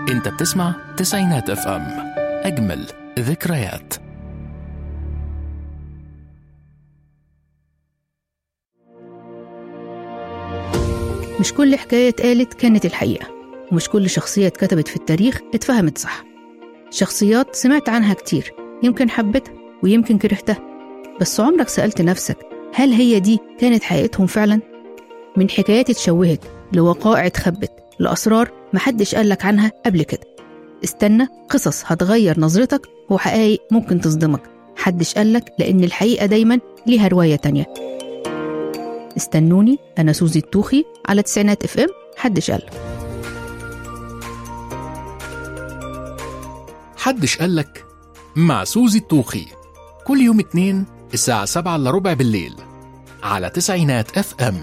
انت بتسمع تسعينات اف ام اجمل ذكريات مش كل حكاية اتقالت كانت الحقيقة ومش كل شخصية اتكتبت في التاريخ اتفهمت صح شخصيات سمعت عنها كتير يمكن حبيتها ويمكن كرهتها بس عمرك سألت نفسك هل هي دي كانت حقيقتهم فعلا؟ من حكايات اتشوهت لوقائع اتخبت لأسرار محدش قالك عنها قبل كده استنى قصص هتغير نظرتك وحقائق ممكن تصدمك حدش قالك لأن الحقيقة دايما ليها رواية تانية استنوني أنا سوزي التوخي على تسعينات اف ام حدش قال حدش قالك مع سوزي الطوخي كل يوم اتنين الساعة سبعة إلا ربع بالليل على تسعينات اف ام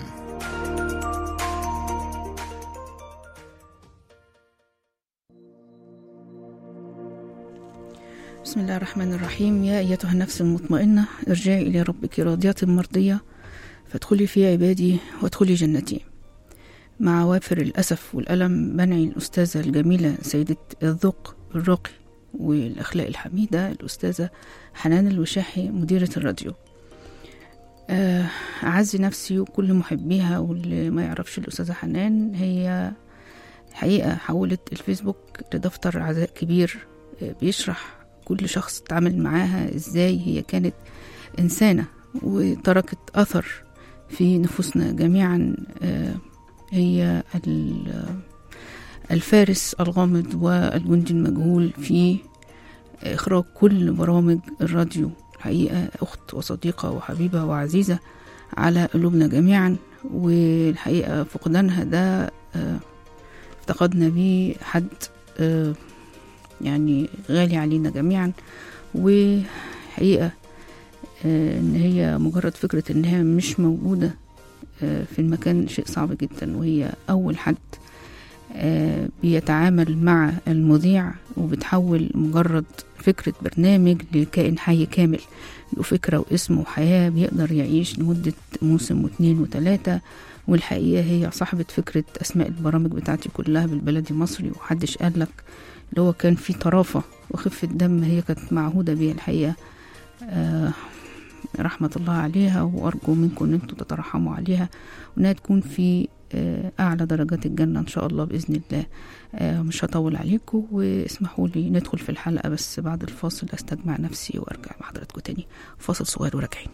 بسم الله الرحمن الرحيم يا أيتها النفس المطمئنة ارجعي إلى ربك راضية مرضية فادخلي في عبادي وادخلي جنتي مع وافر الأسف والألم بنعي الأستاذة الجميلة سيدة الذوق الراقي والأخلاق الحميدة الأستاذة حنان الوشاحي مديرة الراديو آه، أعزي نفسي وكل محبيها واللي ما يعرفش الأستاذة حنان هي حقيقة حولت الفيسبوك لدفتر عزاء كبير آه، بيشرح كل شخص اتعامل معاها ازاي هي كانت إنسانة وتركت أثر في نفوسنا جميعا آه، هي ال- الفارس الغامض والجندي المجهول في إخراج كل برامج الراديو الحقيقة أخت وصديقة وحبيبة وعزيزة على قلوبنا جميعا والحقيقة فقدانها ده آه، افتقدنا بيه حد آه، يعني غالي علينا جميعا وحقيقة آه، ان هي مجرد فكرة ان هي مش موجودة آه، في المكان شيء صعب جدا وهي اول حد آه، بيتعامل مع المذيع وبتحول مجرد فكرة برنامج لكائن حي كامل له فكرة واسم وحياة بيقدر يعيش لمدة موسم واثنين وثلاثة والحقيقة هي صاحبة فكرة أسماء البرامج بتاعتي كلها بالبلدي مصري ومحدش قالك اللي هو كان في طرافة وخفة دم هي كانت معهودة بيها الحقيقة آه رحمة الله عليها وأرجو منكم أن انتوا تترحموا عليها وأنها تكون في آه أعلى درجات الجنة إن شاء الله بإذن الله آه مش هطول عليكم واسمحوا لي ندخل في الحلقة بس بعد الفاصل أستجمع نفسي وأرجع مع حضراتكم تاني فاصل صغير وراجعين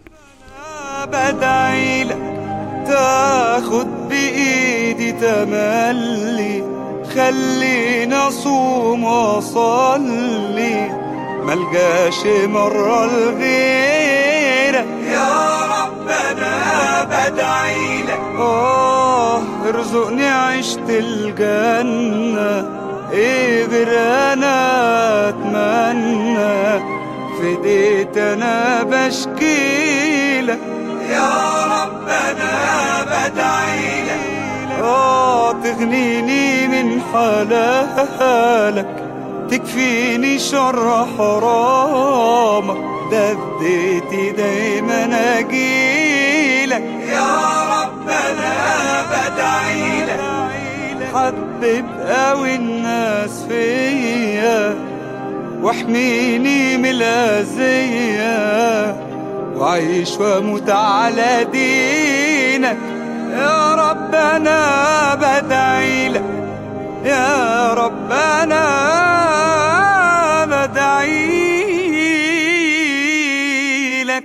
بدعي لك تاخد بإيدي تملي خليني أصوم وأصلي ملقاش مرة لغيرك يا رب أنا بدعي لك آه ارزقني عشت الجنة ايه غير انا اتمنى فديت انا بشكيلك يا رب انا بدعي لك اه تغنيني من حلالك تكفيني شر حرامك ده بديتي دايما اجيلك يا رب انا بدعي لك حبب قوي الناس فيا واحميني من الأذية وعيش واموت على دينك يا رب انا بدعي لك يا رب انا بدعي لك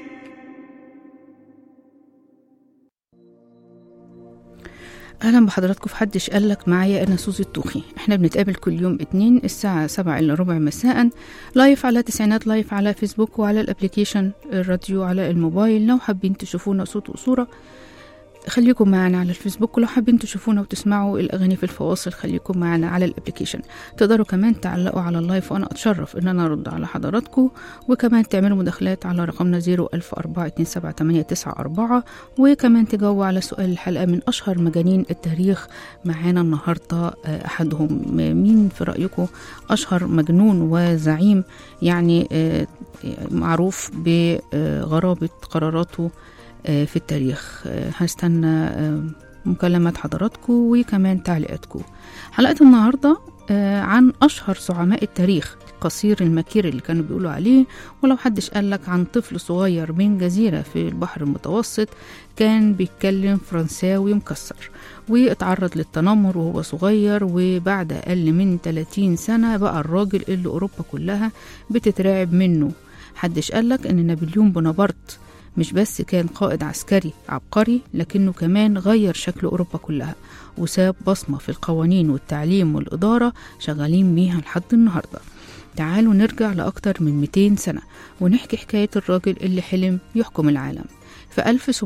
اهلا بحضراتكم في حدش قالك معايا انا سوزي الطوخي احنا بنتقابل كل يوم اتنين الساعة سبعة الا ربع مساء لايف على تسعينات لايف على فيسبوك وعلى الابليكيشن الراديو على الموبايل لو حابين تشوفونا صوت وصورة خليكم معنا على الفيسبوك ولو حابين تشوفونا وتسمعوا الاغاني في الفواصل خليكم معنا على الابليكيشن تقدروا كمان تعلقوا على اللايف وانا اتشرف ان انا ارد على حضراتكم وكمان تعملوا مداخلات على رقمنا 010427894 وكمان تجاوبوا على سؤال الحلقه من اشهر مجانين التاريخ معانا النهارده آه، احدهم مين في رايكم اشهر مجنون وزعيم يعني آه، معروف بغرابه قراراته آه، في التاريخ آه، هستنى آه، مكالمات حضراتكم وكمان تعليقاتكم حلقة النهاردة آه، عن أشهر زعماء التاريخ القصير المكير اللي كانوا بيقولوا عليه ولو حدش قالك عن طفل صغير من جزيرة في البحر المتوسط كان بيتكلم فرنساوي مكسر واتعرض للتنمر وهو صغير وبعد أقل من 30 سنة بقى الراجل اللي أوروبا كلها بتترعب منه حدش قالك إن نابليون بونابرت مش بس كان قائد عسكري عبقري لكنه كمان غير شكل أوروبا كلها وساب بصمة في القوانين والتعليم والإدارة شغالين بيها لحد النهاردة تعالوا نرجع لأكتر من 200 سنة ونحكي حكاية الراجل اللي حلم يحكم العالم في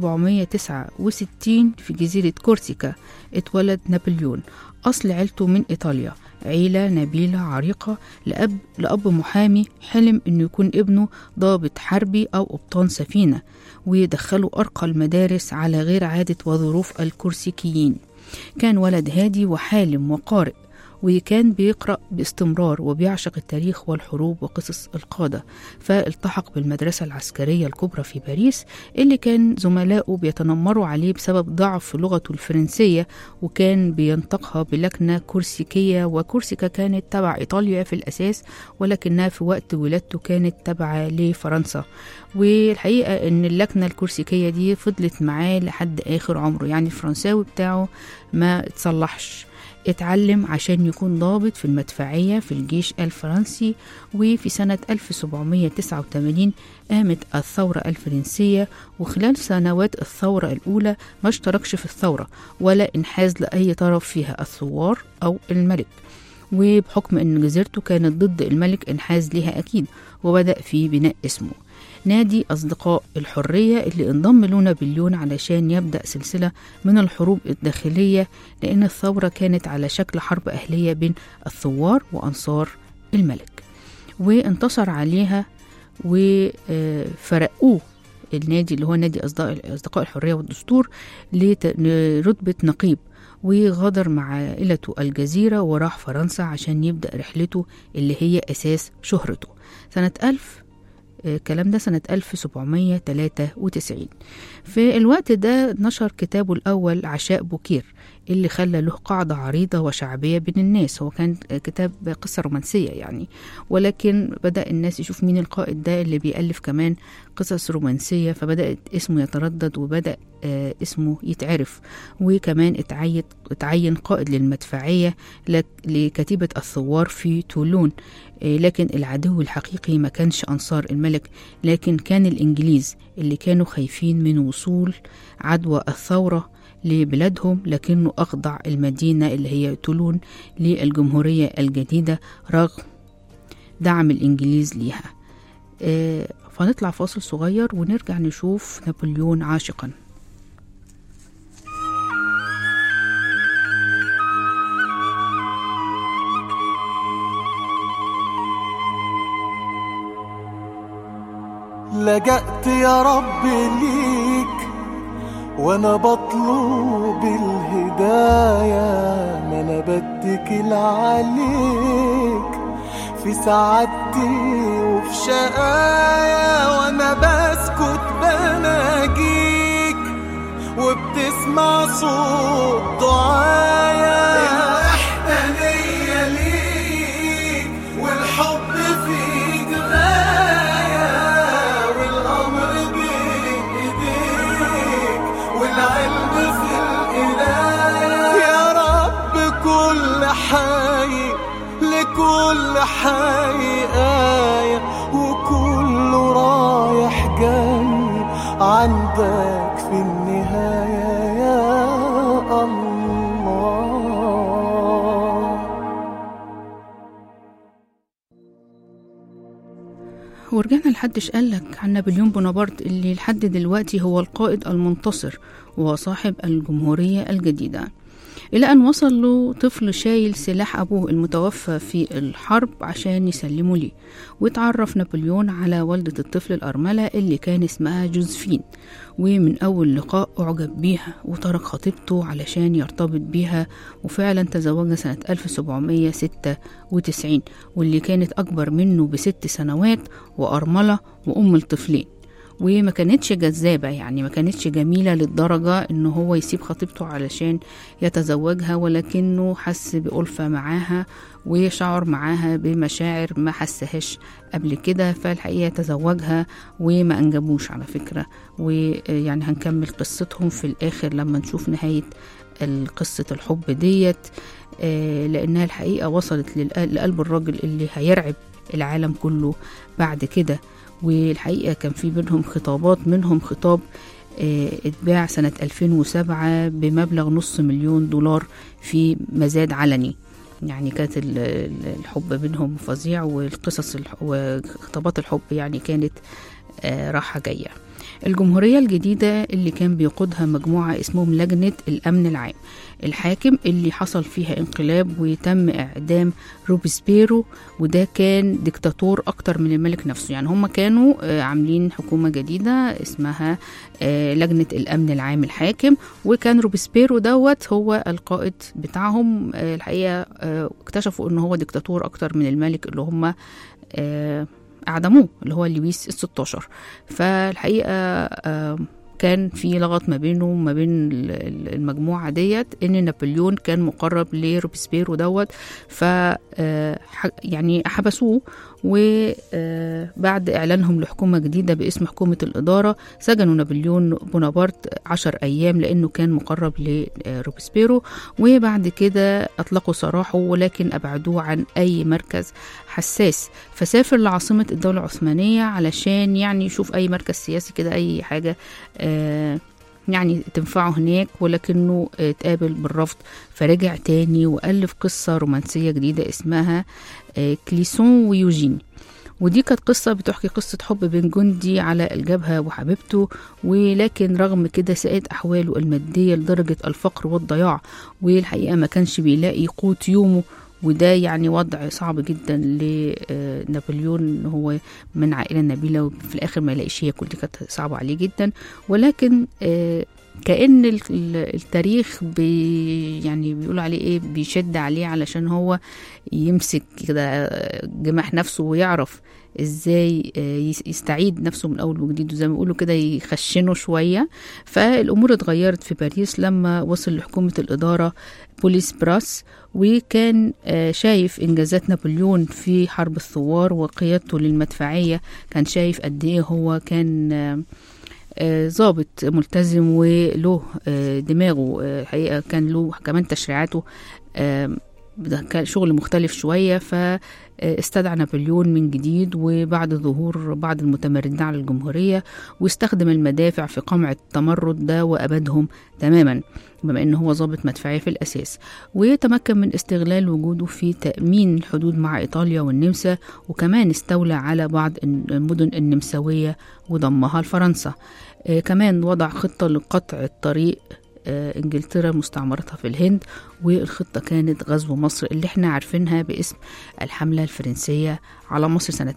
1769 في جزيرة كورسيكا اتولد نابليون أصل عيلته من إيطاليا عيلة نبيلة عريقة لأب, لأب محامي حلم إنه يكون ابنه ضابط حربي أو قبطان سفينة ويدخلوا أرقى المدارس على غير عادة وظروف الكورسيكيين كان ولد هادي وحالم وقارئ وكان بيقرأ باستمرار وبيعشق التاريخ والحروب وقصص القادة فالتحق بالمدرسة العسكرية الكبرى في باريس اللي كان زملائه بيتنمروا عليه بسبب ضعف لغته الفرنسية وكان بينطقها بلكنة كورسيكية وكورسيكا كانت تبع إيطاليا في الأساس ولكنها في وقت ولادته كانت تابعة لفرنسا والحقيقة إن اللكنة الكورسيكية دي فضلت معاه لحد آخر عمره يعني الفرنساوي بتاعه ما اتصلحش اتعلم عشان يكون ضابط في المدفعية في الجيش الفرنسي وفي سنة 1789 قامت الثورة الفرنسية وخلال سنوات الثورة الأولى ما اشتركش في الثورة ولا انحاز لأي طرف فيها الثوار أو الملك وبحكم أن جزيرته كانت ضد الملك انحاز لها أكيد وبدأ في بناء اسمه نادي أصدقاء الحرية اللي انضم له نابليون علشان يبدأ سلسلة من الحروب الداخلية لأن الثورة كانت على شكل حرب أهلية بين الثوار وأنصار الملك وانتصر عليها وفرقوه النادي اللي هو نادي أصدقاء أصدقاء الحرية والدستور لت- لرتبة نقيب وغادر مع عائلته الجزيرة وراح فرنسا عشان يبدأ رحلته اللي هي أساس شهرته سنة 1000 آه، الكلام ده سنة 1793 في الوقت ده نشر كتابه الأول عشاء بوكير اللي خلى له قاعدة عريضة وشعبية بين الناس هو كان آه، كتاب قصة رومانسية يعني ولكن بدأ الناس يشوف مين القائد ده اللي بيألف كمان قصص رومانسية فبدأت اسمه يتردد وبدأ آه، اسمه يتعرف وكمان اتعين اتعين قائد للمدفعية لك- لكتيبة الثوار في تولون آه، لكن العدو الحقيقي ما كانش أنصار الملك لكن كان الإنجليز اللي كانوا خايفين من وصول عدوى الثورة لبلادهم لكنه أخضع المدينة اللي هي تولون للجمهورية الجديدة رغم دعم الإنجليز ليها آه، فنطلع فاصل صغير ونرجع نشوف نابليون عاشقا لجأت يا رب ليك وانا بطلب الهداية ما انا بتكل عليك في سعادتي وفي شقايا وانا بسكت بناجيك وبتسمع صوت دعايا الوحدانية ليك والحب فيك غاية والأمر بين إيديك والعلم في القراية يا رب كل حي لكل حي آية وكله رايح جاي عندك في النهاية يا الله ورجعنا لحدش قالك عن نابليون بونابرت اللي لحد دلوقتي هو القائد المنتصر وهو صاحب الجمهورية الجديدة إلى أن وصل له طفل شايل سلاح أبوه المتوفى في الحرب عشان يسلمه ليه واتعرف نابليون على والدة الطفل الأرملة اللي كان اسمها جوزفين ومن أول لقاء أعجب بيها وترك خطيبته علشان يرتبط بيها وفعلا تزوجها سنة 1796 واللي كانت أكبر منه بست سنوات وأرملة وأم الطفلين وما كانتش جذابة يعني ما كانتش جميلة للدرجة ان هو يسيب خطيبته علشان يتزوجها ولكنه حس بألفة معاها وشعر معاها بمشاعر ما حسهاش قبل كده فالحقيقة تزوجها وما أنجبوش على فكرة ويعني هنكمل قصتهم في الآخر لما نشوف نهاية قصة الحب ديت آه، لأنها الحقيقة وصلت للق- لقلب الراجل اللي هيرعب العالم كله بعد كده والحقيقة كان في بينهم خطابات منهم خطاب آه، اتباع سنة 2007 بمبلغ نص مليون دولار في مزاد علني يعني كانت ال- ال- الحب بينهم فظيع والقصص الح- وخطابات الحب يعني كانت آه، راحة جاية الجمهورية الجديدة اللي كان بيقودها مجموعة اسمهم لجنة الأمن العام الحاكم اللي حصل فيها انقلاب وتم إعدام روبسبيرو وده كان ديكتاتور أكتر من الملك نفسه يعني هم كانوا آه، عاملين حكومة جديدة اسمها آه، لجنة الأمن العام الحاكم وكان روبسبيرو دوت هو القائد بتاعهم آه، الحقيقة آه، اكتشفوا ان هو ديكتاتور أكتر من الملك اللي هم آه، أعدموه اللي هو لويس الستاشر فالحقيقة آه، كان في لغط ما بينه وما بين ال- ال- المجموعة ديت ان نابليون كان مقرب لروبسبيرو دوت ف آه، ح- يعني حبسوه وبعد اعلانهم لحكومة جديدة باسم حكومة الإدارة سجنوا نابليون بونابرت عشر أيام لأنه كان مقرب لروبسبيرو وبعد كده أطلقوا سراحه ولكن أبعدوه عن أي مركز حساس فسافر لعاصمة الدولة العثمانية علشان يعني يشوف أي مركز سياسي كده أي حاجة آه يعني تنفعه هناك ولكنه آه، اتقابل بالرفض فرجع تاني وألف قصة رومانسية جديدة اسمها آه، كليسون ويوجين ودي كانت قصة بتحكي قصة حب بين جندي على الجبهة وحبيبته ولكن رغم كده ساءت أحواله المادية لدرجة الفقر والضياع والحقيقة ما كانش بيلاقي قوت يومه وده يعني وضع صعب جدا لنابليون ان هو من عائله نبيله وفي الاخر ما يلاقيش ياكل دي كانت صعبه عليه جدا ولكن آه، كأن ال- ال- التاريخ بي يعني بيقولوا عليه ايه بيشد عليه علشان هو يمسك كده جماح نفسه ويعرف ازاي آه، يس- يستعيد نفسه من اول وجديد وزي ما بيقولوا كده يخشنه شويه فالامور اتغيرت في باريس لما وصل لحكومه الاداره بوليس براس وكان آه، شايف انجازات نابليون في حرب الثوار وقيادته للمدفعيه كان شايف قد ايه هو كان آه، آه، ضابط ملتزم وله آه، دماغه آه، الحقيقه كان له كمان تشريعاته آه، ده كان شغل مختلف شويه فاستدعى نابليون من جديد وبعد ظهور بعض المتمردين على الجمهوريه واستخدم المدافع في قمع التمرد ده وابادهم تماما بما انه هو ضابط مدفعيه في الاساس ويتمكن من استغلال وجوده في تامين الحدود مع ايطاليا والنمسا وكمان استولى على بعض المدن النمساويه وضمها لفرنسا آه، كمان وضع خطه لقطع الطريق آه، انجلترا مستعمرتها في الهند والخطه كانت غزو مصر اللي احنا عارفينها باسم الحمله الفرنسيه على مصر سنه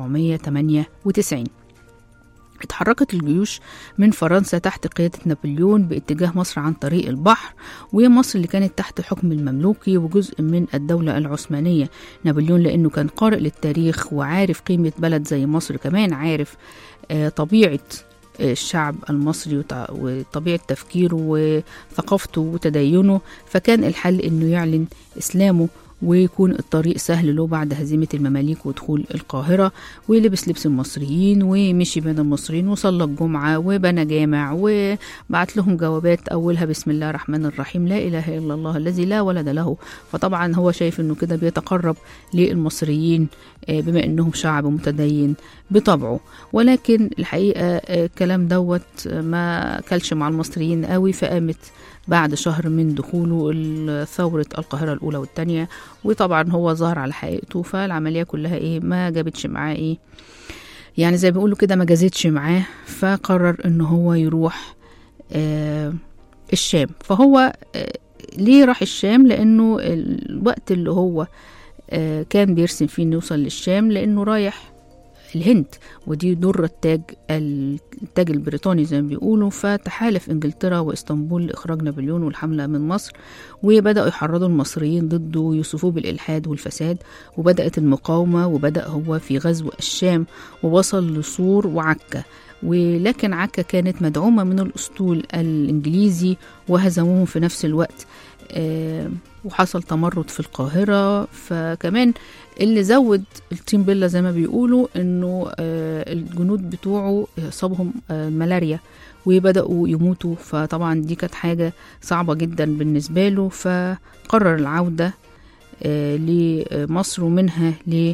1798 اتحركت الجيوش من فرنسا تحت قيادة نابليون باتجاه مصر عن طريق البحر ومصر اللي كانت تحت حكم المملوكي وجزء من الدولة العثمانية نابليون لأنه كان قارئ للتاريخ وعارف قيمة بلد زي مصر كمان عارف آه، طبيعة آه، الشعب المصري وتع- وطبيعة تفكيره وثقافته وتدينه فكان الحل انه يعلن اسلامه ويكون الطريق سهل له بعد هزيمة المماليك ودخول القاهرة ولبس لبس المصريين ومشي بين المصريين وصلى الجمعة وبنى جامع وبعت لهم جوابات أولها بسم الله الرحمن الرحيم لا إله إلا الله الذي لا ولد له فطبعا هو شايف أنه كده بيتقرب للمصريين آه، بما أنهم شعب متدين بطبعه ولكن الحقيقة آه، الكلام دوت ما كلش مع المصريين قوي فقامت بعد شهر من دخوله ال- ثورة القاهرة الأولى والثانية وطبعا هو ظهر على حقيقته فالعملية كلها إيه ما جابتش معاه إيه يعني زي بيقولوا كده ما جازتش معاه فقرر إن هو يروح آه الشام فهو آه ليه راح الشام لأنه الوقت اللي هو آه كان بيرسم فيه إنه يوصل للشام لأنه رايح الهند ودي در التاج التاج البريطاني زي ما بيقولوا فتحالف انجلترا واسطنبول لاخراج نابليون والحمله من مصر وبداوا يحرضوا المصريين ضده ويوصفوه بالالحاد والفساد وبدات المقاومه وبدا هو في غزو الشام ووصل لصور وعكا ولكن عكا كانت مدعومه من الاسطول الانجليزي وهزموهم في نفس الوقت آه، وحصل تمرد في القاهرة فكمان اللي زود التيم بيلا زي ما بيقولوا انه آه، الجنود بتوعه اصابهم آه، ملاريا وبدأوا يموتوا فطبعا دي كانت حاجة صعبة جدا بالنسبة له فقرر العودة آه، لمصر ومنها ل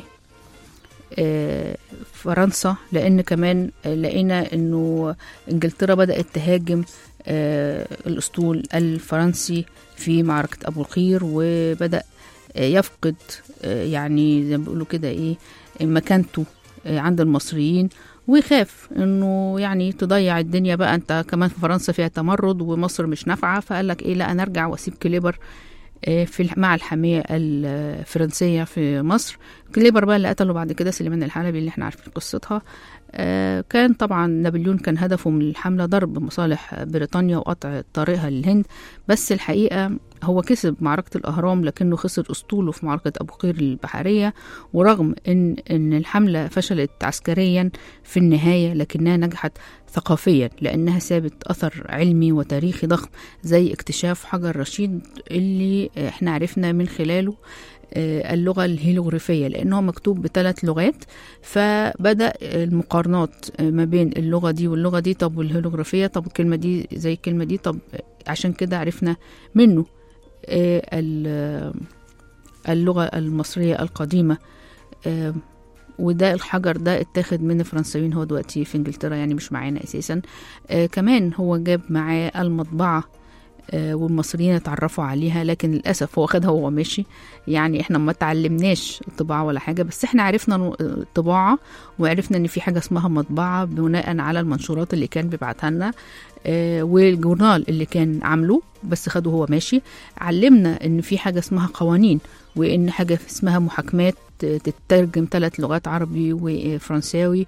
آه، فرنسا لان كمان آه، لقينا انه انجلترا بدات تهاجم آه، الاسطول الفرنسي في معركه ابو القير وبدا آه، يفقد آه، يعني زي ما بيقولوا كده ايه مكانته آه، عند المصريين ويخاف انه يعني تضيع الدنيا بقى انت كمان في فرنسا فيها تمرد ومصر مش نافعه فقال لك ايه لا انا ارجع واسيب كليبر آه، في الح- مع الحاميه الفرنسيه في مصر كليبر بقى اللي قتله بعد كده سليمان الحلبي اللي احنا عارفين قصتها آه، كان طبعا نابليون كان هدفه من الحملة ضرب مصالح بريطانيا وقطع طريقها للهند بس الحقيقة هو كسب معركة الأهرام لكنه خسر أسطوله في معركة أبو قير البحرية ورغم إن إن الحملة فشلت عسكريا في النهاية لكنها نجحت ثقافيا لأنها سابت أثر علمي وتاريخي ضخم زي اكتشاف حجر رشيد اللي احنا عرفنا من خلاله آه، اللغة الهيروغليفية لأنه مكتوب بثلاث لغات فبدأ المقارنات ما بين اللغة دي واللغة دي طب والهيروغليفية طب الكلمة دي زي الكلمة دي طب عشان كده عرفنا منه آه، ال- اللغة المصرية القديمة آه، وده الحجر ده اتاخد من الفرنسيين هو دلوقتي في انجلترا يعني مش معانا اساسا آه كمان هو جاب معاه المطبعة آه والمصريين اتعرفوا عليها لكن للاسف هو خدها وهو ماشي يعني احنا ما تعلمناش الطباعه ولا حاجه بس احنا عرفنا نو- الطباعه وعرفنا ان في حاجه اسمها مطبعه بناء على المنشورات اللي كان بيبعتها لنا آه، والجورنال اللي كان عامله بس خده هو ماشي علمنا ان في حاجه اسمها قوانين وان حاجه اسمها محاكمات تترجم ثلاث لغات عربي وفرنساوي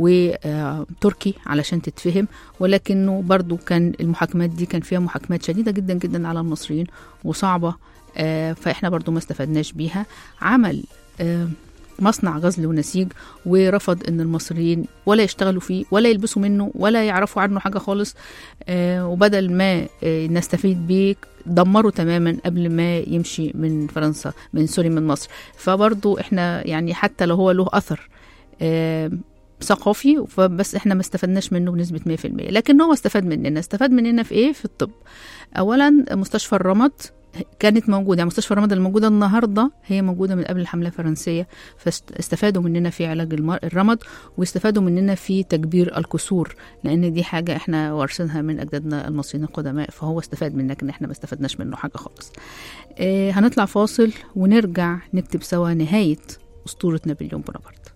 وتركي علشان تتفهم ولكنه برضو كان المحاكمات دي كان فيها محاكمات شديده جدا جدا على المصريين وصعبه آه، فاحنا برضو ما استفدناش بيها عمل آه، مصنع غزل ونسيج ورفض ان المصريين ولا يشتغلوا فيه ولا يلبسوا منه ولا يعرفوا عنه حاجه خالص آه، وبدل ما آه، نستفيد بيه دمره تماما قبل ما يمشي من فرنسا من سوري من مصر فبرضو احنا يعني حتى لو هو له اثر آه، ثقافي فبس احنا ما استفدناش منه بنسبه 100% لكن هو استفاد مننا استفاد مننا في ايه في الطب اولا مستشفى الرمد كانت موجوده يعني مستشفى الرمد الموجوده النهارده هي موجوده من قبل الحمله الفرنسيه فاستفادوا مننا في علاج المر- الرمد واستفادوا مننا في تكبير الكسور لان دي حاجه احنا وارثينها من اجدادنا المصريين القدماء فهو استفاد مننا لكن احنا ما استفدناش منه حاجه خالص اه هنطلع فاصل ونرجع نكتب سوا نهايه اسطوره نابليون بونابرت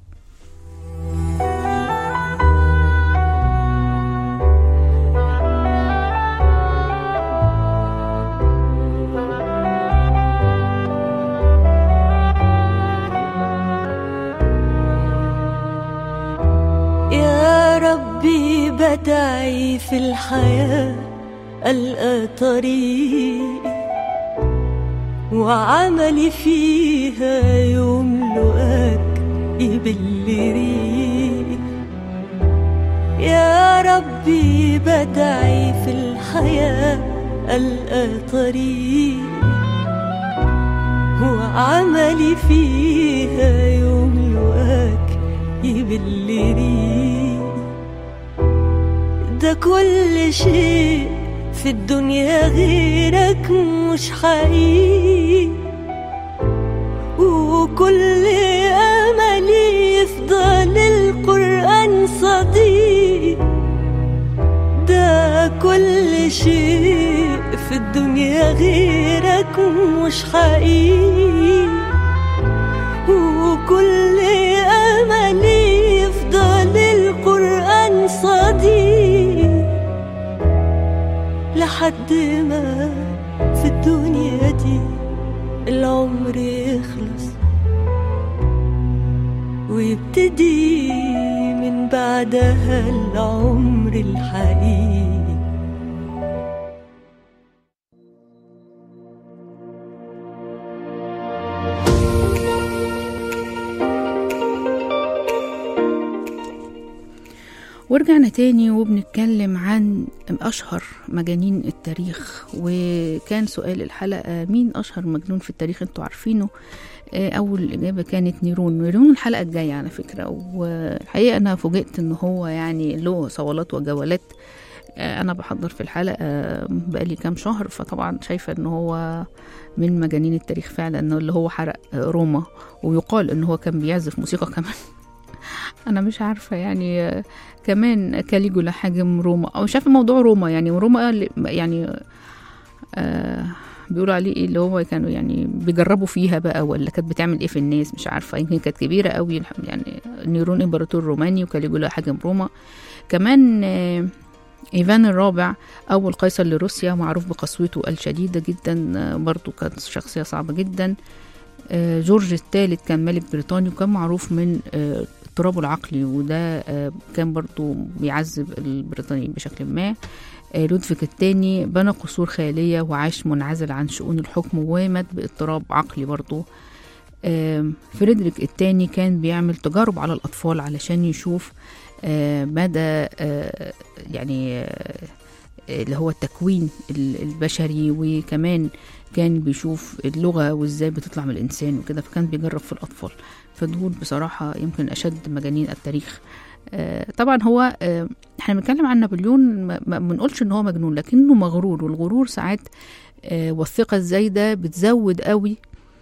يا ربي بدعي في الحياة ألقى طريق وعملي فيها يملؤك يبل ريق يا ربي بدعي في الحياة ألقى طريق وعملي فيها يملؤك يبل ريق ده كل شيء في الدنيا غيرك مش حقيقي وكل أملي يفضل القرآن صديق ده كل شيء في الدنيا غيرك مش حقيقي وكل أملي يفضل القرآن صديق لحد ما في الدنيا دي العمر يخلص ويبتدي من بعدها العمر الحقيقي ورجعنا تاني وبنتكلم عن أشهر مجانين التاريخ وكان سؤال الحلقة مين أشهر مجنون في التاريخ انتوا عارفينه آه، أول إجابة كانت نيرون نيرون الحلقة الجاية على فكرة والحقيقة أنا فوجئت إن هو يعني له صولات وجولات آه، أنا بحضر في الحلقة بقالي كام شهر فطبعا شايفة إن هو من مجانين التاريخ فعلا إنه اللي هو حرق آه، روما ويقال إن هو كان بيعزف موسيقى كمان أنا مش عارفة يعني آه، كمان كاليجولا حاجم روما او مش عارفه موضوع روما يعني وروما اللي- يعني آه بيقولوا عليه ايه اللي هو كانوا يعني بيجربوا فيها بقى ولا كانت بتعمل ايه في الناس مش عارفه يمكن كانت كبيره قوي يعني نيرون امبراطور روماني وكاليجولا حاكم روما كمان آه ايفان الرابع اول قيصر لروسيا معروف بقسوته الشديده جدا آه برضو كانت شخصيه صعبه جدا آه جورج الثالث كان ملك بريطاني وكان معروف من آه اضطرابه العقلي وده آه، كان برضو بيعذب البريطانيين بشكل ما آه، لودفيك الثاني بنى قصور خيالية وعاش منعزل عن شؤون الحكم ومات باضطراب عقلي برضو آم، فريدريك الثاني كان بيعمل تجارب على الأطفال علشان يشوف آه، مدى آه، يعني آه، اللي هو التكوين ال- البشري وكمان كان بيشوف اللغة وازاي بتطلع من الإنسان وكده فكان بيجرب في الأطفال فدول بصراحة يمكن أشد مجانين التاريخ آه، طبعا هو آه، احنا بنتكلم عن نابليون ما ما بنقولش ان هو مجنون لكنه مغرور والغرور ساعات آه، والثقة الزايدة بتزود قوي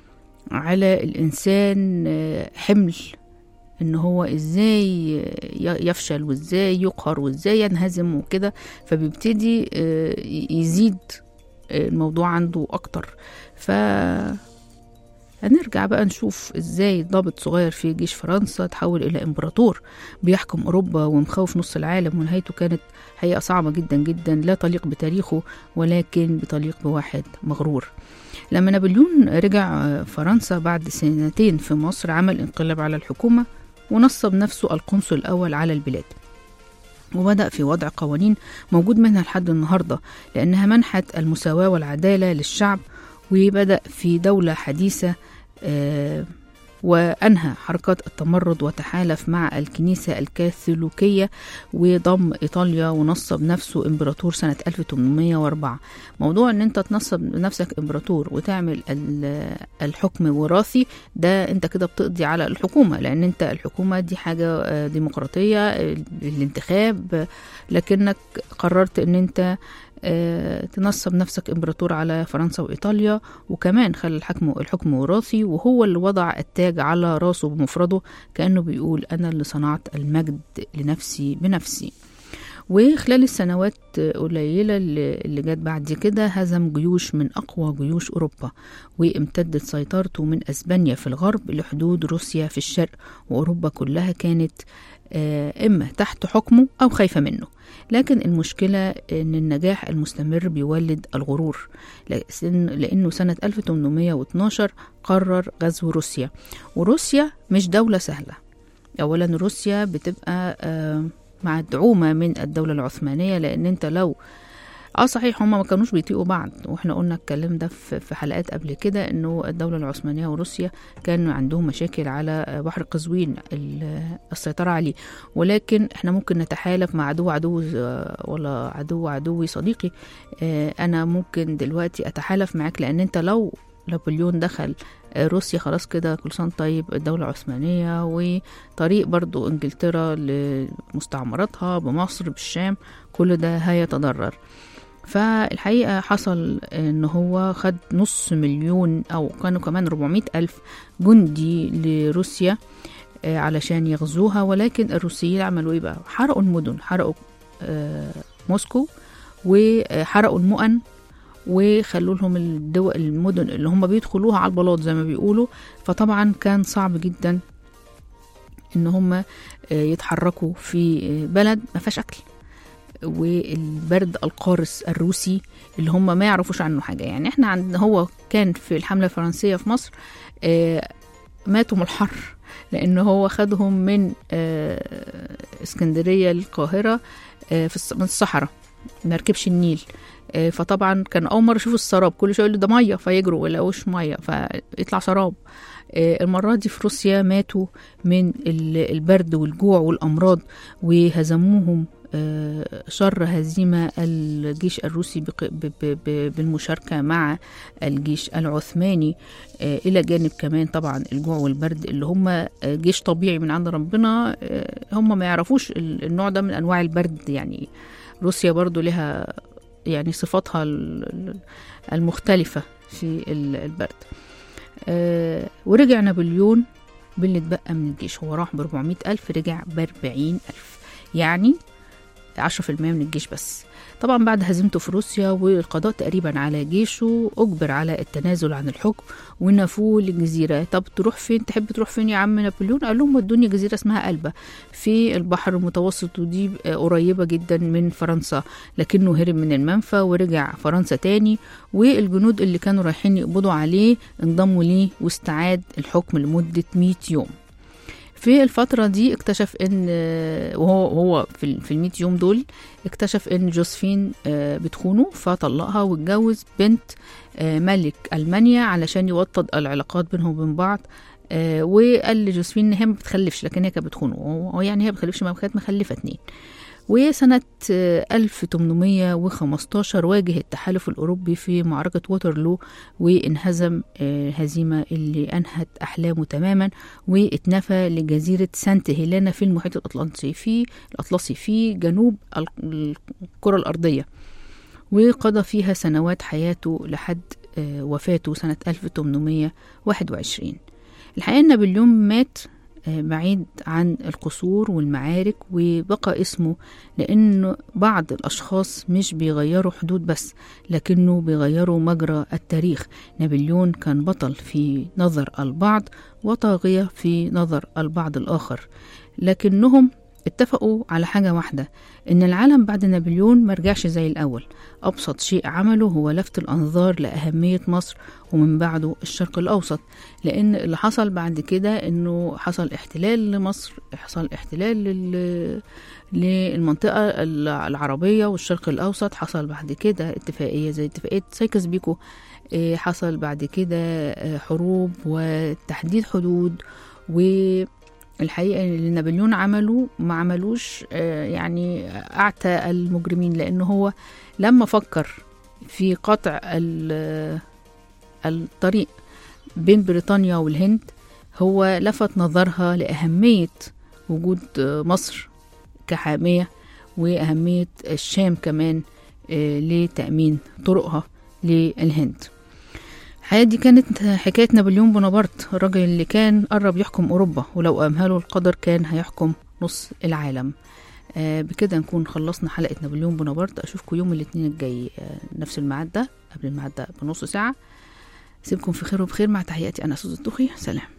على الإنسان آه، حمل ان هو ازاي ي- يفشل وازاي يقهر وازاي ينهزم وكده فبيبتدي آه، يزيد آه، الموضوع عنده اكتر ف هنرجع بقى نشوف ازاي ضابط صغير في جيش فرنسا تحول الى امبراطور بيحكم اوروبا ومخوف نص العالم ونهايته كانت حقيقه صعبه جدا جدا لا تليق بتاريخه ولكن بتليق بواحد مغرور لما نابليون رجع فرنسا بعد سنتين في مصر عمل انقلاب على الحكومه ونصب نفسه القنصل الاول على البلاد وبدأ في وضع قوانين موجود منها لحد النهاردة لأنها منحت المساواة والعدالة للشعب وبدأ في دولة حديثة آه، وأنهى حركات التمرد وتحالف مع الكنيسة الكاثوليكية وضم إيطاليا ونصب نفسه إمبراطور سنة 1804 موضوع أن أنت تنصب نفسك إمبراطور وتعمل ال- الحكم وراثي ده أنت كده بتقضي على الحكومة لأن أنت الحكومة دي حاجة آه، ديمقراطية آه، الانتخاب آه، لكنك قررت أن أنت آه، تنصب نفسك امبراطور على فرنسا وايطاليا وكمان خلى الحكم الحكم وراثي وهو اللي وضع التاج على راسه بمفرده كانه بيقول انا اللي صنعت المجد لنفسي بنفسي وخلال السنوات قليلة اللي اللي جت بعد كده هزم جيوش من أقوى جيوش أوروبا وامتدت سيطرته من أسبانيا في الغرب لحدود روسيا في الشرق وأوروبا كلها كانت آه، إما تحت حكمه أو خايفة منه لكن المشكلة إن النجاح المستمر بيولد الغرور لأن- لأنه سنة 1812 قرر غزو روسيا وروسيا مش دولة سهلة أولا روسيا بتبقى آه، مدعومة من الدولة العثمانية لأن أنت لو اه صحيح هما ما كانوش بيطيقوا بعض واحنا قلنا الكلام ده في في حلقات قبل كده انه الدولة العثمانية وروسيا كانوا عندهم مشاكل على بحر قزوين ال- السيطرة عليه ولكن احنا ممكن نتحالف مع عدو عدو آه، ولا عدو عدوي صديقي آه، انا ممكن دلوقتي اتحالف معاك لان انت لو نابليون دخل آه، روسيا خلاص كده كل سنة طيب الدولة العثمانية وطريق برضو انجلترا لمستعمراتها بمصر بالشام كل ده هيتضرر فالحقيقة حصل ان هو خد نص مليون او كانوا كمان 400 الف جندي لروسيا آه، علشان يغزوها ولكن الروسيين عملوا ايه بقى حرقوا المدن حرقوا آه، موسكو وحرقوا المؤن وخلوا لهم الدول المدن اللي هم بيدخلوها على البلاط زي ما بيقولوا فطبعا كان صعب جدا ان هم آه، يتحركوا في آه، بلد ما فيهاش اكل والبرد القارس الروسي اللي هم ما يعرفوش عنه حاجه يعني احنا عندنا هو كان في الحمله الفرنسيه في مصر آه، ماتوا من الحر لأن هو خدهم من آه، اسكندرية للقاهرة آه، في الص- من الصحراء ما ركبش النيل آه، فطبعا كان أول مرة يشوفوا السراب كل شوية يقولوا ده مية فيجروا ويلاقوش مية فيطلع سراب آه، المرة دي في روسيا ماتوا من ال- البرد والجوع والأمراض وهزموهم آه، شر هزيمة الجيش الروسي بق- ب- ب- ب- بالمشاركة مع الجيش العثماني آه، إلى جانب كمان طبعا الجوع والبرد اللي هم آه، جيش طبيعي من عند ربنا آه، هم ما يعرفوش ال- النوع ده من أنواع البرد يعني روسيا برضو لها يعني صفاتها ال- ال- المختلفة في ال- البرد آه، ورجع نابليون باللي اتبقى من الجيش هو راح ب 400 ألف رجع ب 40 ألف يعني 10% من الجيش بس طبعا بعد هزيمته في روسيا والقضاء تقريبا على جيشه أجبر على التنازل عن الحكم ونفوه للجزيرة طب تروح فين تحب تروح فين يا عم نابليون قال لهم ودوني جزيرة اسمها ألبا في البحر المتوسط ودي آه، قريبة جدا من فرنسا لكنه هرب من المنفى ورجع فرنسا تاني والجنود اللي كانوا رايحين يقبضوا عليه انضموا ليه واستعاد الحكم لمدة 100 يوم في الفترة دي اكتشف ان وهو هو في ال- في ال 100 يوم دول اكتشف ان جوزفين آه، بتخونه فطلقها واتجوز بنت آه، ملك المانيا علشان يوطد العلاقات بينهم وبين بعض آه، وقال لجوزفين ان هي ما بتخلفش لكن هي كانت بتخونه هو يعني هي ما بتخلفش ما كانت مخلفه اتنين وسنة آه، 1815 واجه التحالف الأوروبي في معركة ووترلو وانهزم آه، هزيمة اللي أنهت أحلامه تماما واتنفى لجزيرة سانت هيلانا في المحيط الأطلنطي في الأطلسي في جنوب ال- الكرة الأرضية وقضى فيها سنوات حياته لحد آه، وفاته سنة 1821 الحقيقة إن نابليون مات آه، بعيد عن القصور والمعارك وبقى اسمه لأن بعض الأشخاص مش بيغيروا حدود بس لكنه بيغيروا مجرى التاريخ نابليون كان بطل في نظر البعض وطاغية في نظر البعض الآخر لكنهم اتفقوا على حاجة واحدة إن العالم بعد نابليون مرجعش زي الأول أبسط شيء عمله هو لفت الأنظار لأهمية مصر ومن بعده الشرق الأوسط لأن اللي حصل بعد كده إنه حصل احتلال لمصر حصل احتلال لل... للمنطقة العربية والشرق الأوسط حصل بعد كده اتفاقية زي اتفاقية سايكس بيكو إيه، حصل بعد كده آه، حروب وتحديد حدود والحقيقة اللي نابليون عمله ما عملوش آه، يعني أعتى المجرمين لأنه هو لما فكر في قطع ال- الطريق بين بريطانيا والهند هو لفت نظرها لأهمية وجود آه، مصر كحامية وأهمية الشام كمان آه، لتأمين طرقها للهند الحقيقة دي كانت حكاية نابليون بونابرت الراجل اللي كان قرب يحكم أوروبا ولو أمهله القدر كان هيحكم نص العالم آه بكده نكون خلصنا حلقة نابليون بونابرت أشوفكم يوم الاثنين الجاي آه نفس الميعاد ده قبل الميعاد ده بنص ساعة سيبكم في خير وبخير مع تحياتي أنا سوزة الطوخي سلام